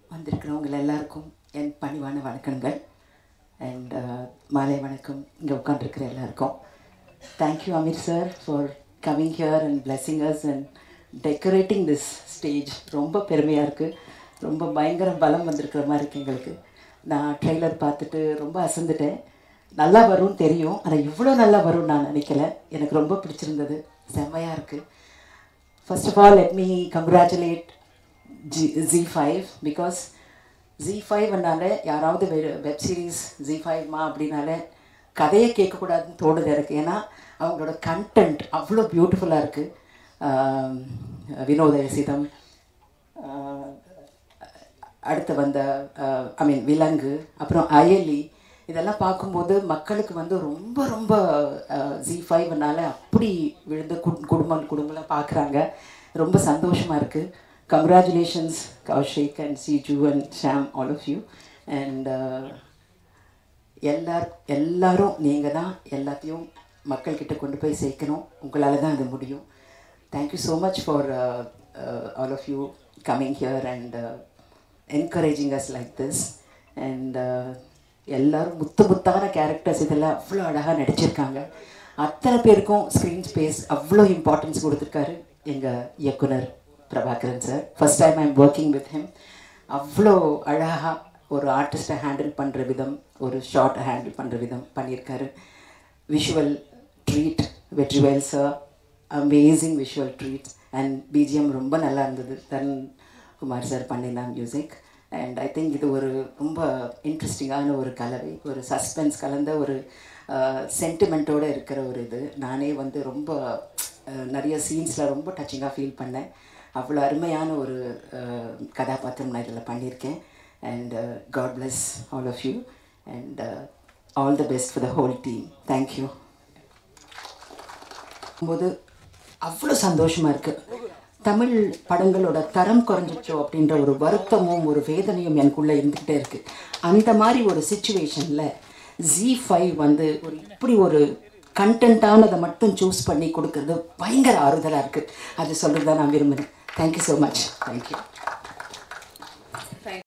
வந்திருக்கிறவங்க எல்லாருக்கும் என் பணிவான வணக்கங்கள் அண்ட் மாலை வணக்கம் இங்கே உட்காந்துருக்கிற எல்லாருக்கும் thank you Ameer sir for coming here and blessing us and decorating this stage ரொம்ப பெருமையாக இருக்குது ரொம்ப பயங்கர பலம் வந்திருக்கிற மாதிரி இருக்குது எங்களுக்கு நான் ட்ரெய்லர் பார்த்துட்டு ரொம்ப அசந்துட்டேன் நல்லா வரும்னு தெரியும் ஆனால் இவ்வளோ நல்லா வரும்னு நான் நினைக்கல எனக்கு ரொம்ப பிடிச்சிருந்தது செம்மையாக இருக்குது first of all let me congratulate Zee Zee five because Zee ஃபைவ்னால யாராவது வெப் சீரிஸ் ஜி ஃபைவ்மா அப்படின்னாலே கதையை கேட்கக்கூடாதுன்னு தோணுது எனக்கு ஏன்னா அவங்களோட கண்டென்ட் அவ்வளோ பியூட்டிஃபுல்லாக இருக்குது வினோத ரசிதம் அடுத்து வந்த ஐ மீன் விலங்கு அப்புறம் அயலி இதெல்லாம் பார்க்கும்போது மக்களுக்கு வந்து ரொம்ப ரொம்ப ஜி ஃபைவ்னால அப்படி விழுந்து கு- குடும்பம் குடும்பம்லாம் பார்க்குறாங்க ரொம்ப சந்தோஷமாக இருக்குது congratulations Kaushik and Siju and Sham all of you and எல்லார் எல்லாரும் நீங்கள் தான் எல்லாத்தையும் மக்கள்கிட்ட கொண்டு போய் சேர்க்கணும் உங்களால் தான் அது முடியும் thank you so much for all of you coming here and encouraging us like this and எல்லாரும் முத்து முத்தான கேரக்டர்ஸ் இதெல்லாம் அவ்வளோ அழகாக நடிச்சிருக்காங்க அத்தனை பேருக்கும் ஸ்க்ரீன் ஸ்பேஸ் அவ்வளோ இம்பார்ட்டன்ஸ் கொடுத்துருக்காரு எங்கள் இயக்குனர் Prabhakaran sir first time I'm working with him அவ்வளோ அழகாக ஒரு ஆர்டிஸ்ட்டை ஹேண்டில் பண்ணுற விதம் ஒரு ஷார்ட்டை ஹேண்டில் பண்ணுற விதம் பண்ணியிருக்காரு visual treat Vetrivel sir amazing visual treat and BGM ரொம்ப நல்லா இருந்தது தன் குமார் சார் பண்ணினா மியூசிக் அண்ட் ஐ திங்க் இது ஒரு ரொம்ப இன்ட்ரெஸ்டிங்கான ஒரு கலவை ஒரு சஸ்பென்ஸ் கலந்த ஒரு சென்டிமெண்ட்டோடு இருக்கிற ஒரு இது நானே வந்து ரொம்ப அஹ், நிறைய சீன்ஸில் ரொம்ப டச்சிங்காக ஃபீல் பண்ணேன் அவ்வளோ அருமையான ஒரு அஹ், கதாபாத்திரம் நான் இதில் பண்ணியிருக்கேன் and God bless all of you and all the best for the whole team thank you போது அவ்வளோ சந்தோஷமாக இருக்குது தமிழ் படங்களோட தரம் குறைஞ்சிச்சோ அப்படின்ற ஒரு வருத்தமும் ஒரு வேதனையும் எனக்குள்ளே இருந்துக்கிட்டே இருக்குது அந்த மாதிரி ஒரு சுச்சுவேஷனில் ஜி ஃபைவ் வந்து ஒரு இப்படி ஒரு கண்டென்ட்டானதை மட்டும் சூஸ் பண்ணி கொடுக்கறது பயங்கர ஆறுதலாக இருக்குது அது சொல்கிறது தான் நான் விரும்புகிறேன் தேங்க்யூ ஸோ மச் தேங்க்யூ